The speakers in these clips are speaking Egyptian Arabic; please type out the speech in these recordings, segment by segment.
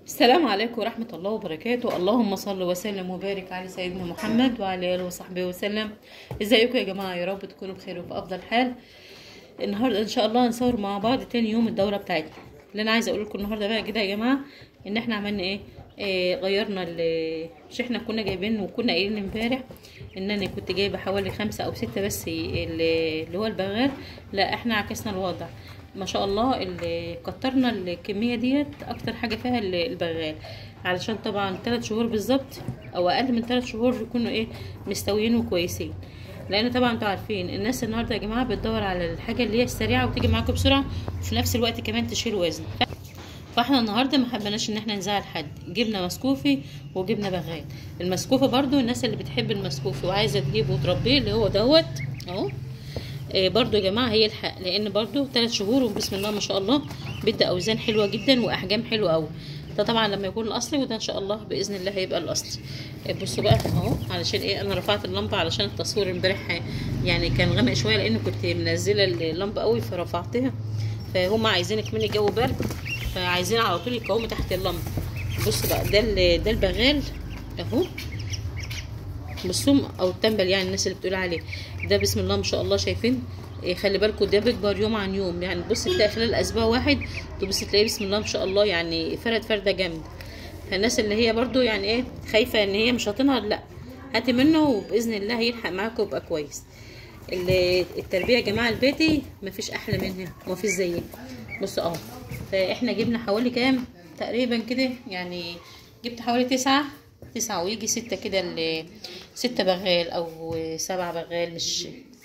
السلام عليكم ورحمة الله وبركاته اللهم صل وسلم وبارك على سيدنا محمد وعلى آله وصحبه وسلم ازيكم يا جماعة يا رب تكونوا بخير وفي أفضل حال النهاردة إن شاء الله هنصور مع بعض تاني يوم الدورة بتاعتنا اللي أنا عايزة أقول لكم النهاردة بقى كده يا جماعة إن إحنا عملنا إيه, إيه غيرنا ال- مش إحنا كنا جايبين وكنا قايلين امبارح إن أنا كنت جايبة حوالي خمسة أو ستة بس اللي اللي هو البغال لا إحنا عكسنا الوضع ما شاء الله اللي كترنا الكميه ديت اكتر حاجه فيها ال- البغال علشان طبعا ثلاث شهور بالظبط او اقل من ثلاث شهور يكونوا ايه مستويين وكويسين لان طبعا انتوا عارفين الناس النهارده يا جماعه بتدور على الحاجه اللي هي السريعه وتيجي معاكم بسرعه وفي نفس الوقت كمان تشيل وزن فاحنا النهارده ما حبناش ان احنا نزعل حد جبنا مسكوفي وجبنا بغال المسكوفه برضو الناس اللي بتحب المسكوفي وعايزه تجيبه وتربيه اللي هو دوت اهو آه، برضو يا جماعه هي الحق لان برضو ثلاث شهور وبسم الله ما شاء الله بيدي اوزان حلوه جدا واحجام حلوه قوي ده طبعا لما يكون الاصلي وده ان شاء الله باذن الله هيبقى الاصلي آه، بصوا بقى اهو علشان ايه انا رفعت اللمبه علشان التصوير امبارح يعني كان غامق شويه لان كنت منزله اللمبه قوي فرفعتها فهم عايزينك مني جو برد فعايزين على طول يقوموا تحت اللمبه بصوا بقى ده ال- ده البغال اهو بالصم او التنبل يعني الناس اللي بتقول عليه ده بسم الله ما شاء الله شايفين إيه خلي بالكم ده بيكبر يوم عن يوم يعني بص تلاقي خلال اسبوع واحد تبص تلاقيه بسم الله ما شاء الله يعني فرد فرده جامده فالناس اللي هي برضو يعني ايه خايفه ان هي مش هتنهض لا هاتي منه وباذن الله هيلحق معاكم ويبقى كويس ال- التربيه يا جماعه البيتي مفيش احلى منها ومفيش زيه بصوا اهو فاحنا جبنا حوالي كام تقريبا كده يعني جبت حوالي تسعة تسعة ويجي ستة كده ال- ستة بغال أو سبعة بغال مش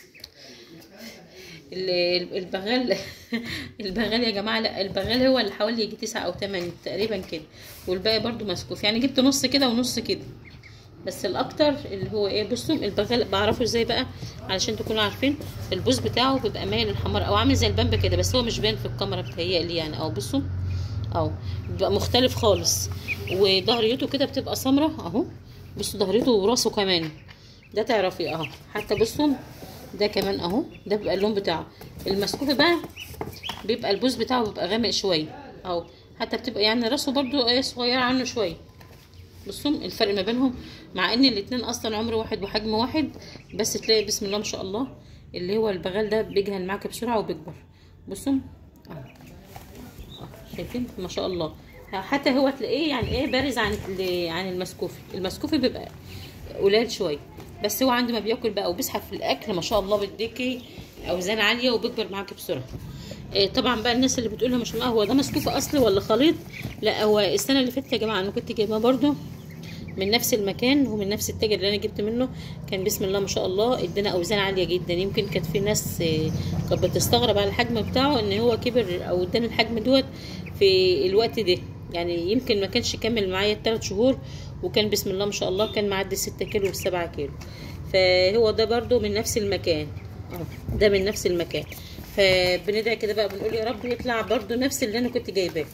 ال- البغال البغال يا جماعة لا البغال هو اللي حوالي يجي تسعة أو تمانية تقريبا كده والباقي برضو مسكوف يعني جبت نص كده ونص كده بس الاكتر اللي هو ايه بصوا البغال بعرفه ازاي بقى علشان تكونوا عارفين البوز بتاعه بيبقى مايل للحمار او عامل زي البامبا كده بس هو مش باين في الكاميرا بتهيألي يعني او بصوا اهو بيبقى مختلف خالص وظهريته كده بتبقى سمرة اهو بصوا ظهريته وراسه كمان ده تعرفي اهو حتى بصوا ده كمان اهو ده بيبقى اللون بتاعه المسكوف بقى بيبقى البوز بتاعه بيبقى غامق شويه اهو حتى بتبقى يعني راسه برضو ايه صغيره عنه شويه بصوا الفرق ما بينهم مع ان الاتنين اصلا عمر واحد وحجم واحد بس تلاقي بسم الله ما شاء الله اللي هو البغال ده بيجهل معاك بسرعه وبيكبر بصوا اهو أهو. شايفين ما شاء الله حتى هو تلاقيه يعني ايه بارز عن ال- عن المسكوفي المسكوفي بيبقى قليل شويه بس هو عندما بياكل بقى وبيسحب في الاكل ما شاء الله بيديكي اوزان عاليه وبيكبر معاك بسرعه إيه طبعا بقى الناس اللي بتقولها مش ما هو ده مسكوف اصلي ولا خليط لا هو السنه اللي فاتت يا جماعه انا كنت جايباه برده من نفس المكان ومن نفس التاجر اللي انا جبت منه كان بسم الله ما شاء الله ادانا اوزان عاليه جدا يمكن كانت في ناس آه، كانت بتستغرب على الحجم بتاعه ان هو كبر او ادانا الحجم دوت في الوقت ده يعني يمكن ما كانش كمل معايا الثلاث شهور وكان بسم الله ما شاء الله كان معدي ستة كيلو وسبعة كيلو فهو ده برضو من نفس المكان اهو ده من نفس المكان فبندعي كده بقى بنقول يا رب يطلع برضو نفس اللي انا كنت جايباه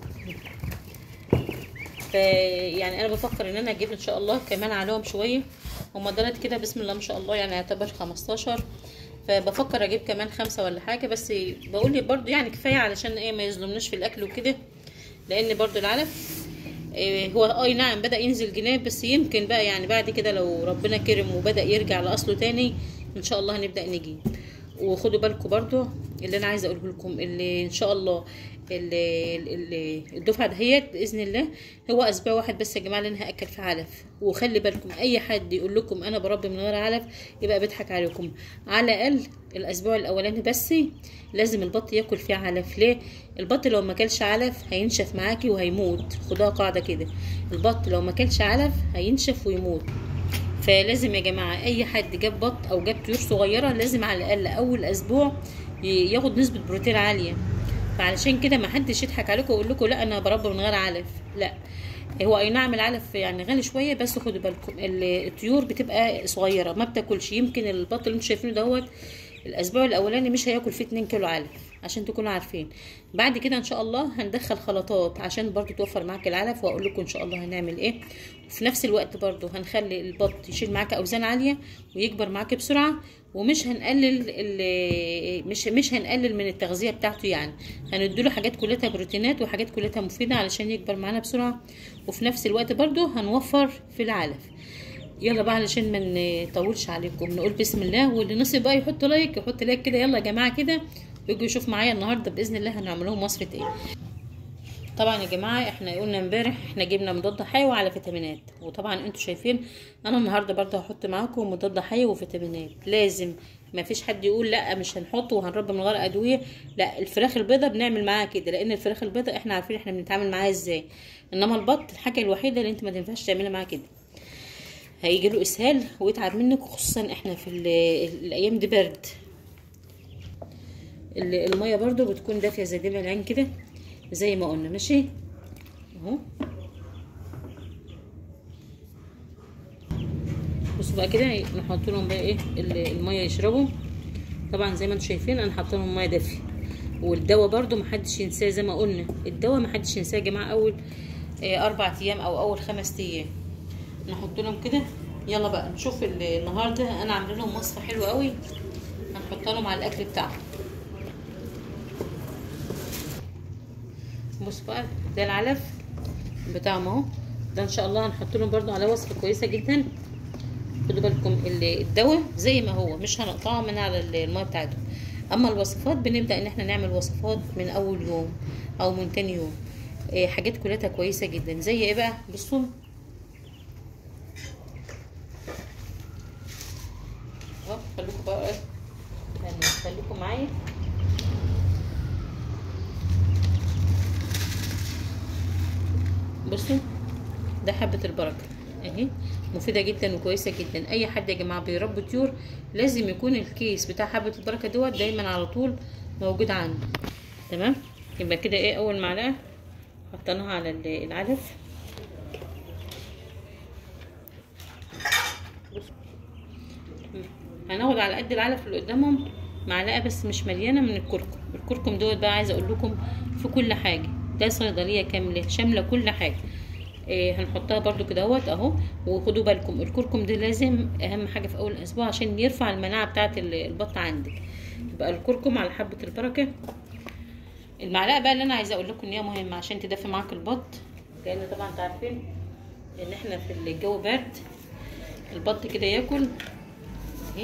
فيعني انا بفكر ان انا اجيب ان شاء الله كمان عليهم شويه هما دولت كده بسم الله ما شاء الله يعني يعتبر 15 فبفكر اجيب كمان خمسة ولا حاجه بس بقول لي برضو يعني كفايه علشان ايه ما يظلمناش في الاكل وكده لان برضو العلف إيه هو اي نعم بدا ينزل جناب بس يمكن بقى يعني بعد كده لو ربنا كرم وبدا يرجع لاصله تاني ان شاء الله هنبدا نجيب وخدوا بالكم برضو اللي انا عايزه اقوله لكم اللي ان شاء الله اللي اللي الدفعه دهيت باذن الله هو اسبوع واحد بس يا جماعه اللي انا هاكل في علف وخلي بالكم اي حد يقول لكم انا بربي من غير علف يبقى بيضحك عليكم على الاقل الاسبوع الاولاني بس لازم البط ياكل فيه علف ليه البط لو ما كلش علف هينشف معاكي وهيموت خدوها قاعده كده البط لو ما كلش علف هينشف ويموت فلازم يا جماعه اي حد جاب بط او جاب طيور صغيره لازم على الاقل اول اسبوع ي- ياخد نسبه بروتين عاليه فعلشان كده ما حدش يضحك عليكم ويقول لكم لا انا بربي من غير علف لا هو اي نعم العلف يعني غالي شويه بس خدوا بالكم ال- الطيور بتبقى صغيره ما بتاكلش يمكن البط اللي انتم شايفينه دوت الاسبوع الاولاني مش هياكل فيه 2 كيلو علف عشان تكونوا عارفين بعد كده ان شاء الله هندخل خلطات عشان برضو توفر معاك العلف واقول لكم ان شاء الله هنعمل ايه وفي نفس الوقت برضو هنخلي البط يشيل معاك اوزان عاليه ويكبر معاك بسرعه ومش هنقلل مش مش هنقلل من التغذيه بتاعته يعني هنديله حاجات كلها بروتينات وحاجات كلها مفيده علشان يكبر معانا بسرعه وفي نفس الوقت برضو هنوفر في العلف يلا بقى علشان ما نطولش عليكم نقول بسم الله واللي نصيب بقى يحط لايك يحط لايك كده يلا يا جماعه كده ويجوا يشوف معايا النهارده باذن الله هنعمل لهم وصفه ايه طبعا يا جماعه احنا قلنا امبارح احنا جبنا مضاد حيوي على فيتامينات وطبعا انتوا شايفين انا النهارده برضه هحط معاكم مضاد حيوي وفيتامينات لازم ما فيش حد يقول لا مش هنحطه وهنربى من غير ادويه لا الفراخ البيضاء بنعمل معاها كده لان الفراخ البيضاء احنا عارفين احنا بنتعامل معاها ازاي انما البط الحاجه الوحيده اللي انت ما تنفعش تعملها معاها كده هيجي له اسهال ويتعب منك خصوصا احنا في الايام دي برد الميه برضو بتكون دافيه زي دمع العين كده زي ما قلنا ماشي اهو بصوا بقى كده نحط لهم بقى ايه الميه يشربوا طبعا زي ما انتم شايفين انا حاطه لهم ميه دافيه والدواء برضو محدش ينساه زي ما قلنا الدواء محدش ينساه يا جماعه اول إيه اربع ايام او اول خمس ايام نحط لهم كده يلا بقى نشوف النهارده انا عامله لهم وصفه حلوه قوي هنحط لهم على الاكل بتاعهم بص بقى ده العلف بتاعهم اهو ده ان شاء الله هنحط لهم برده على وصفه كويسه جدا خدوا بالكم الدواء زي ما هو مش هنقطعه من على الميه بتاعته اما الوصفات بنبدا ان احنا نعمل وصفات من اول يوم او من تاني يوم إيه حاجات كلها كويسه جدا زي ايه بقى بصوا اهو خليكم بقى يعني خليكم معايا بصوا ده حبة البركة اهي مفيدة جدا وكويسة جدا اي حد يا جماعة بيربي طيور لازم يكون الكيس بتاع حبة البركة دوت دايما على طول موجود عنده تمام يبقى كده ايه اول معلقة حطيناها على العلف هناخد على قد العلف اللي قدامهم معلقة بس مش مليانة من الكركم الكركم دوت بقى عايزة اقول لكم في كل حاجة ده صيدليه كامله شامله كل حاجه إيه هنحطها برده كده اهوت اهو وخدوا بالكم الكركم ده لازم اهم حاجه في اول اسبوع عشان يرفع المناعه بتاعه البط عندك يبقى الكركم على حبه البركه المعلقه بقى اللي انا عايزه اقول لكم ان هي مهمه عشان تدفي معاك البط لان طبعا انتوا عارفين ان احنا في الجو برد البط كده ياكل اهي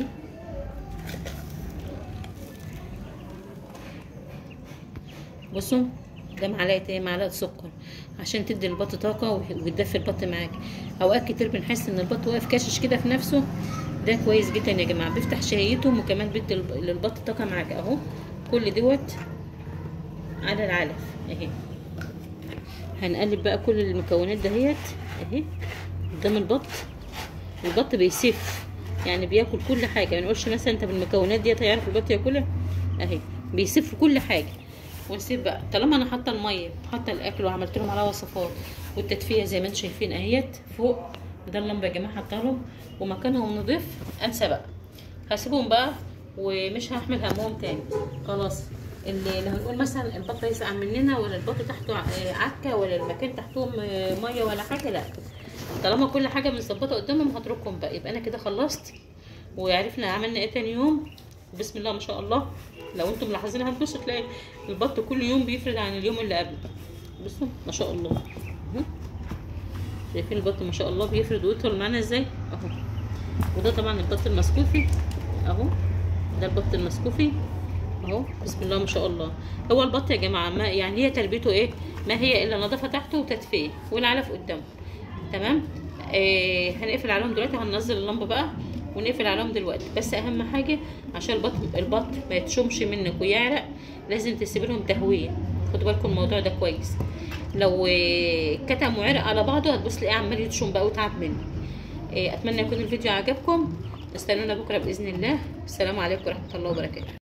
بصوا ده معلقه ايه معلقه سكر عشان تدي البط طاقه وتدفي البط معاك اوقات كتير بنحس ان البط واقف كاشش كده في نفسه ده كويس جدا يا جماعه بيفتح شهيتهم وكمان بيدي للبط طاقه معاك اهو كل دوت على العلف اهي هنقلب بقى كل المكونات دهيت اهي قدام البط البط بيسف يعني بياكل كل حاجه ما نقولش مثلا انت بالمكونات ديت هيعرف البط ياكلها اهي بيسف كل حاجه ونسيب بقى طالما انا حاطه الميه حاطه الاكل وعملت لهم عليها وصفات والتدفئه زي ما انتم شايفين اهيت فوق ده اللمبه يا جماعه حاطه لهم ومكانهم نضيف انسى بقى هسيبهم بقى ومش هحمل همهم تاني خلاص اللي اللي هنقول مثلا البط يسقع مننا ولا البط تحته عكه ولا المكان تحتهم ميه ولا حاجه لا طالما كل حاجه مظبطه قدامهم هتركهم بقى يبقى انا كده خلصت وعرفنا عملنا ايه تاني يوم بسم الله ما شاء الله لو انتم ملاحظين هتبصوا تلاقي البط كل يوم بيفرد عن اليوم اللي قبله بصوا ما شاء الله اهو شايفين البط ما شاء الله بيفرد ويدخل معانا ازاي اهو وده طبعا البط المسكوفي اهو ده البط المسكوفي اهو بسم الله ما شاء الله هو البط يا جماعه ما يعني هي تربيته ايه ما هي الا نظافه تحته وتدفئه والعلف قدامه تمام آه هنقفل عليهم دلوقتي هننزل اللمبه بقى ونقفل عليهم دلوقتي بس اهم حاجه عشان البط البط ما يتشمش منك ويعرق لازم تسيب لهم تهويه خدوا بالكم الموضوع ده كويس لو كتم وعرق على بعضه هتبص تلاقيه عمال يتشم بقى وتعب منه اتمنى يكون الفيديو عجبكم استنونا بكره باذن الله السلام عليكم ورحمه الله وبركاته